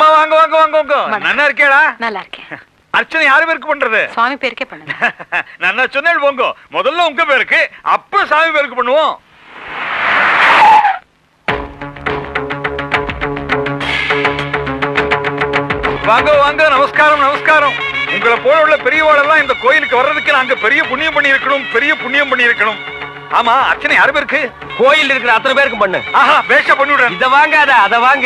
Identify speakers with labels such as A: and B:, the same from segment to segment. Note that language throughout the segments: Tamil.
A: அம்மா வாங்க வாங்க வாங்க வாங்க
B: வணக்கம்.
A: நன்னா இருக்கேடா
B: நல்லா இருக்கேன்
A: அர்ச்சனை யாரு பேருக்கு பண்றது
B: சுவாமி பேருக்கே பண்ணுங்க
A: நன்னா சொன்னேன் போங்க முதல்ல உங்க பேருக்கு அப்புறம் சாமி பேருக்கு பண்ணுவோம் வாங்க வாங்க நமஸ்காரம் நமஸ்காரம் உங்களை போல உள்ள பெரியவாளெல்லாம் இந்த கோயிலுக்கு வர்றதுக்கு நாங்க பெரிய புண்ணியம் பண்ணி இருக்கணும் பெரிய புண்ணியம் பண்ணி இருக்கணும் ஆமா அர்ச்சனை யாரு பேருக்கு
C: கோயில் இருக்கிற அத்தனை பேருக்கு பண்ணு
A: ஆஹா பேஷ பண்ணிவிடுறேன்
C: இத வாங்காத அத வாங்க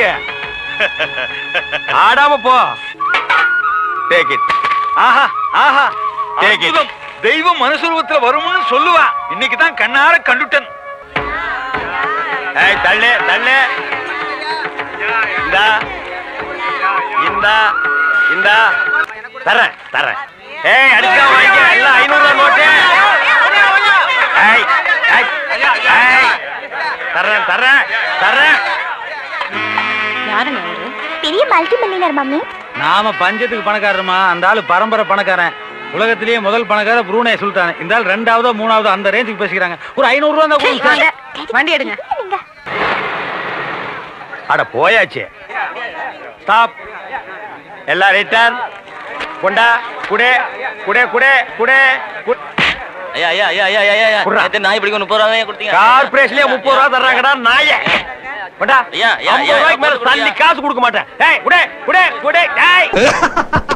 C: ஆடாம போ டேக் இட்
A: ஆஹா ஆஹா
C: Take it.
A: அற்புதம். தெய்வம் மனுஷரூபத்துல வரும்னு சொல்லுவா இன்னைக்கு தான் கண்ணார கண்டுட்டன்
C: ஏய் தள்ளு தள்ளு இந்தா இந்தா இந்தா தரேன் தரேன் ஏய் அடிச்சா வாங்கிக்க எல்லாம் ஐநூறு ரூபாய் நோட்டு ஏய் ஏய், ஏய் தரேன் தரேன் தரேன்
B: யாருங்க அவரு
D: பெரிய மல்டி மில்லியனர் மம்மி
E: நாம பஞ்சத்துக்கு பணக்காரருமா அந்த ஆளு பரம்பரை பணக்காரன் உலகத்திலேயே முதல் பணக்கார புரூனே சுல்தான் இந்த ஆள் ரெண்டாவதோ மூணாவதோ அந்த ரேஞ்சுக்கு பேசிக்கிறாங்க ஒரு ஐநூறு ரூபா தான் கொடுங்க
B: வாங்க வண்டி எடுங்க
D: நீங்க
C: அட போயாச்சு ஸ்டாப் எல்லாம் ரிட்டர்ன் கொண்டா குடே குடே குடே குடே கு-
F: ஐயா ஐயா ஐயா ஐயா ஐயா ஐயா
C: குர்ரா.
F: நேத்து நாய் பிடிக்க முப்பது ரூபாய் கொடுத்தீங்க
C: கார்பரேஷன்லயே முப்பது ரூபா தர்றாங்கடா நாய கொண்டா
F: ஐயா, ஐயா,
C: ஐம்பது
F: ஐயா,
C: ரூபாய்க்கு மேல
F: ஐம்பது
C: தள்ளி காசு கொடுக்க மாட்டேன் ஏய் குடே குடே குடே ஏய்